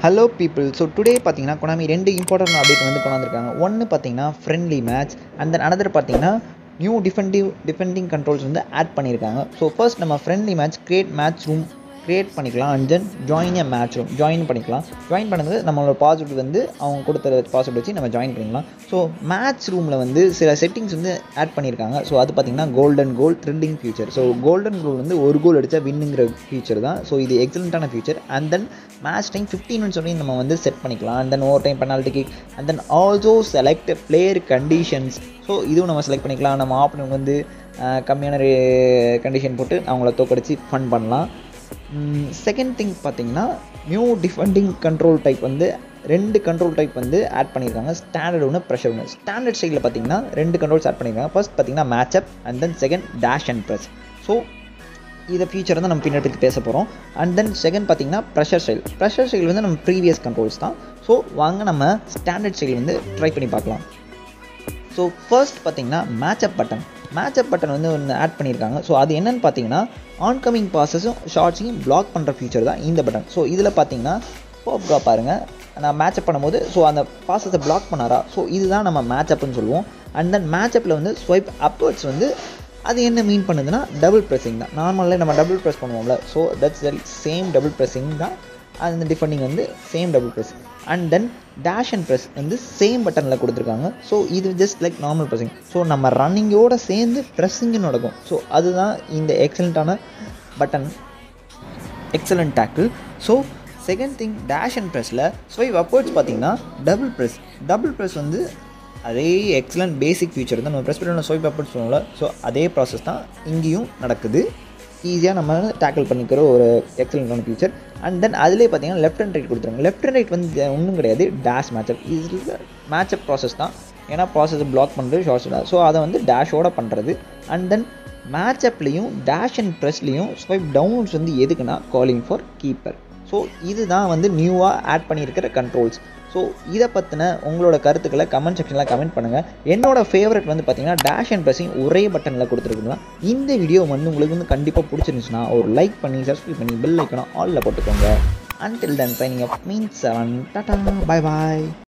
hello people so today பார்த்தீங்கன்னா Konami ரெண்டு important update வந்து கொண்டாந்துருக்காங்க ஒன்று பார்த்தீங்கன்னா friendly match and then another பார்த்தீங்கன்னா நியூ டிஃபெண்டிவ் டிஃபெண்டிங் கண்ட்ரோல்ஸ் வந்து ஆட் பண்ணியிருக்காங்க ஸோ ஃபர்ஸ்ட் நம்ம friendly match create match room create பண்ணிக்கலாம் and then join a match room join பண்ணிக்கலாம் ஜாயின் பண்ணது நம்மளோட பாஸ்வேர்டு வந்து அவங்க கொடுத்த பாஸ்வேர்டு வச்சு நம்ம ஜாயின் பண்ணிக்கலாம் ஸோ மேட்ச் ரூமில் வந்து சில செட்டிங்ஸ் வந்து ஆட் பண்ணியிருக்காங்க ஸோ அது பார்த்தீங்கன்னா golden goal thrilling feature so golden goal வந்து ஒரு கோல் அடித்தா வின்னுங்கிற ஃபியூச்சர் தான் ஸோ இது எக்ஸலண்ட்டான feature and then match time fifteen minutes வரையும் நம்ம வந்து செட் பண்ணிக்கலாம் and then over time penalty kick and then also select player conditions so இதுவும் நம்ம செலக்ட் பண்ணிக்கலாம் நம்ம ஆப்பனுக்கு வந்து அஹ், கம்மியான கண்டிஷன் போட்டு அவங்கள தோக்கடிச்சு ஃபன் பண்ணலாம் செகண்ட் திங் பார்த்தீங்கன்னா நியூ டிஃபெண்டிங் கண்ட்ரோல் டைப் வந்து ரெண்டு கண்ட்ரோல் டைப் வந்து ஆட் பண்ணியிருக்காங்க ஸ்டாண்டர்ட் ஒன்று ப்ரெஷர் ஒன்று ஸ்டாண்டர்ட் ஸ்டைலில் பார்த்தீங்கன்னா ரெண்டு கண்ட்ரோல்ஸ் ஆட் பண்ணியிருக்காங்க ஃபர்ஸ்ட் பார்த்தீங்கன்னா matchup and then second dash and press so இதை ஃபியூச்சர் தான் நம்ம பின்னாடி பேச போகிறோம் அண்ட் தென் செகண்ட் பார்த்தீங்கன்னா ப்ரெஷர் ஸ்டைல் ப்ரெஷர் ஸ்டைல் வந்து நம்ம ப்ரீவியஸ் கண்ட்ரோல்ஸ் தான் ஸோ வாங்க நம்ம ஸ்டாண்டர்ட் ஸ்டைல் வந்து ட்ரை பண்ணி பார்க்கலாம் ஸோ ஃபர்ஸ்ட் பார்த்தீங்கன்னா மேட்சப் பட்டன் மேட்சப் பட்டன் வந்து ஒன்று ஆட் பண்ணியிருக்காங்க ஸோ அது என்னன்னு பார்த்தீங்கன்னா ஆன்கமிங் பாசஸும் ஷார்ட்ஸையும் பிளாக் பண்ணுற ஃபீச்சர் தான் இந்த பட்டன் ஸோ இதில் பார்த்தீங்கன்னா போப்கா பாருங்கள் நான் மேட்சப் பண்ணும்போது ஸோ அந்த பாசத்தை பிளாக் பண்ணாரா ஸோ இதுதான் நம்ம மேட்சப்னு சொல்லுவோம் அண்ட் தென் மேட்சப்பில் வந்து ஸ்வைப் அப்வர்ட்ஸ் வந்து அது என்ன மீன் பண்ணுதுன்னா டபுள் ப்ரெஸ்ஸிங் தான் நார்மலாக நம்ம டபுள் ப்ரெஸ் பண்ணுவோம்ல so that's very same double pressing தான் அந்த டிஃபெண்டிங் வந்து same double press and then dash and press வந்து சேம் பட்டனில் கொடுத்துருக்காங்க ஸோ இது just like normal pressing so நம்ம ரன்னிங்கோடு சேர்ந்து ப்ரெஸ்ஸிங்கும் நடக்கும் ஸோ அதுதான் இந்த எக்ஸலண்ட்டான button excellent tackle so second thing dash and ப்ரெஸ்ஸில் ஸ்வைப் அப்வர்ட்ஸ் பார்த்தீங்கன்னா டபுள் ப்ரெஸ் டபுள் ப்ரெஸ் வந்து அதே எக்ஸலண்ட் பேசிக் ஃபீச்சர் தான் நம்ம ப்ரெஸ் பண்ணி ஸ்வைப் அப்வர்ட்ஸ் சொல்லுவோம்ல ஸோ அதே ப்ராசஸ் தான் இங்கேயும் நடக்குது ஈஸியாக நம்ம டேக்கிள் பண்ணிக்கிற ஒரு எக்ஸலண்ட்டான ஃபீச்சர் அண்ட் தென் அதிலே பார்த்தீங்கன்னா லெஃப்ட் அண்ட் ரைட் கொடுத்துருங்க லெஃப்ட் அண்ட் ரைட் வந்து ஒன்றும் கிடையாது டேஷ் மேட்சப் இது மேட்சப் ப்ராசஸ் தான் ஏன்னா ப்ராசஸ் பிளாக் பண்ணுறது ஷார்ட்ஸ் ஸோ அதை வந்து டேஷோட பண்ணுறது அண்ட் தென் மேட்சப்லேயும் டேஷ் அண்ட் ப்ரெஸ்லேயும் ஸ்வைப் டவுன்ஸ் வந்து எதுக்குன்னா காலிங் ஃபார் கீப்பர் ஸோ இதுதான் வந்து நியூவாக ஆட் பண்ணியிருக்கிற கண்ட்ரோல்ஸ் ஸோ இதை பற்றின உங்களோட கருத்துக்களை கமெண்ட் செக்ஷனில் கமெண்ட் பண்ணுங்கள் என்னோட ஃபேவரட் வந்து பார்த்தீங்கன்னா டேஷ் அண்ட் ப்ரெஸ்ஸிங் ஒரே பட்டனில் கொடுத்துருக்குங்களா இந்த வீடியோ வந்து உங்களுக்கு வந்து கண்டிப்பாக பிடிச்சிருந்துச்சுன்னா ஒரு லைக் பண்ணி சப்ஸ்கிரைப் பண்ணி பெல் ஐக்கணும் ஆலில் போட்டுக்கோங்க until then signing up means seven டாடா பை பாய்